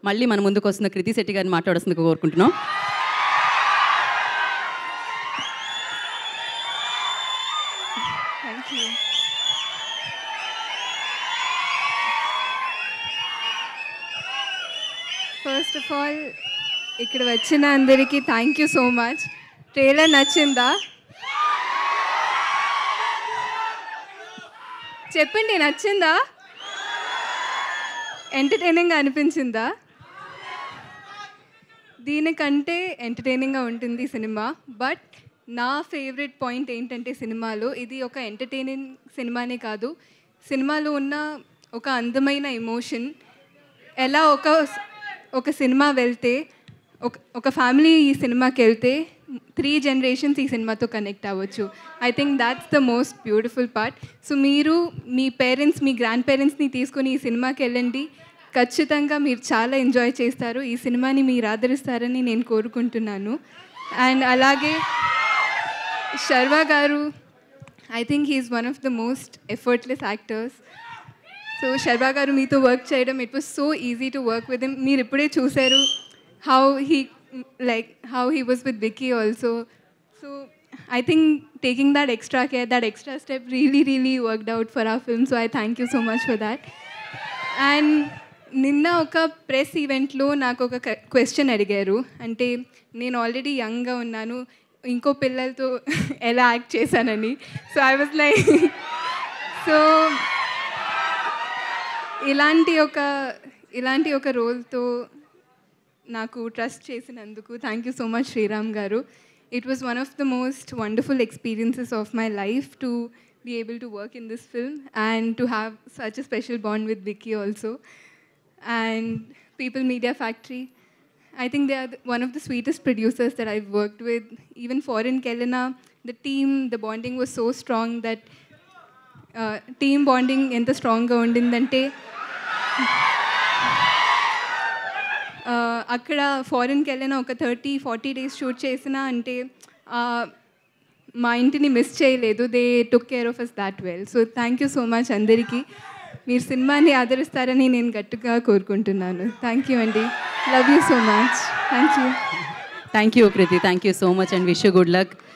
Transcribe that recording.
మళ్ళీ మన ముందుకు వస్తున్న కృతి శెట్టి గారిని మాట్లాడాల్సిందిగా కోరుకుంటున్నాం thank you first of all ఇక్కడ వచ్చిన అందరికీ thank you so much trailer నచ్చిందా చెప్పండి నచ్చిందా ఎంటర్టైనింగ్గా అనిపించిందా దీనికంటే ఎంటర్టైనింగ్గా ఉంటుంది ఈ సినిమా బట్ నా ఫేవరెట్ పాయింట్ ఏంటంటే సినిమాలో ఇది ఒక ఎంటర్టైనింగ్ సినిమానే కాదు సినిమాలో ఉన్న ఒక అందమైన ఎమోషన్ ఎలా ఒక ఒక సినిమా వెళ్తే ఒక ఒక ఫ్యామిలీ ఈ సినిమాకి వెళ్తే త్రీ జనరేషన్స్ ఈ సినిమాతో కనెక్ట్ అవ్వచ్చు I think that's the most beautiful part so మీరు మీ పేరెంట్స్ మీ గ్రాండ్ పేరెంట్స్ని తీసుకొని ఈ సినిమాకి వెళ్ళండి ఖచ్చితంగా మీరు చాలా ఎంజాయ్ చేస్తారు ఈ సినిమాని మీరు ఆదరిస్తారని నేను కోరుకుంటున్నాను అండ్ అలాగే Sharwa garu I think he's one of the most effortless actors so Sharwa garu మీతో వర్క్ చేయడం it was so easy to work with him మీరు ఇప్పుడే చూశారు how he like how he was with Vicky also so I think taking that extra care that extra step really really worked out for a film so I thank you so much for that and నిన్న ఒక press ఈవెంట్లో నాకు ఒక question అడిగారు అంటే నేను already యంగ్గా ఉన్నాను ఇంకో పిల్లలతో ఎలా యాక్ట్ చేశానని so I was like so ఇలాంటి ఒక ఇలాంటి ఒక రోల్తో నాకు ట్రస్ట్ చేసినందుకు thank you so much Sriram garu it was one of the most wonderful experiences of my life to be able to work in this film and to have such a special bond with Vicky also and people media factory I think they are the- one of the sweetest producers that I've worked with. Even foreign Kelena, the team, the bonding was so strong that uh, team bonding ఎంత స్ట్రాంగ్గా ఉండిందంటే uh, అక్కడ ఫారిన్కి వెళ్ళిన ఒక thirty forty days shoot చేసిన అంటే uh, మా ఇంటిని miss చేయలేదు they took care of us that well so thank you so much అందరికీ మీరు సినిమాని ఆదరిస్తారని నేను గట్టిగా కోరుకుంటున్నాను థ్యాంక్ యూ అండి love you so much thank you thank you Kriti thank you so much and wish good luck